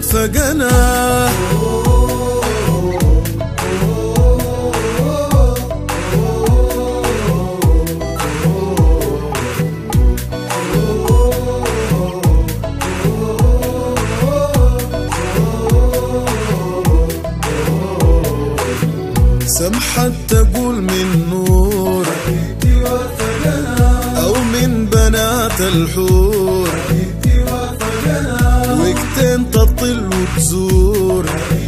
واقفة جناه سمحت تقول من نور أو من بنات الحور وقتين تطل وتزور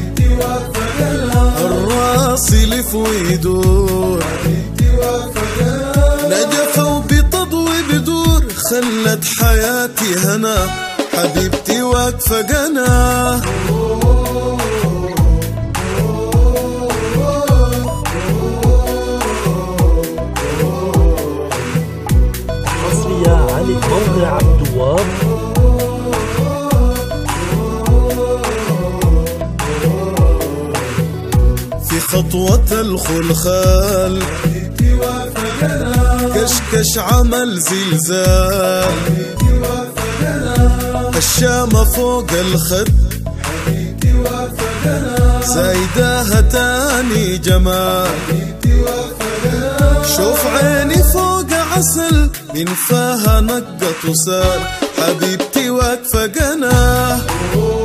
الراس يلف ويدور نجفة وبتضوي بدور خلت حياتي هنا حبيبتي واقفة جناه حصرية على موقع عبد الوهاب في خطوة الخلخال كشكش عمل زلزال الشامة فوق الخد زايداها تاني جمال شوف عيني فوق عسل من فاها نقط وسال حبيبتي واقفة جناه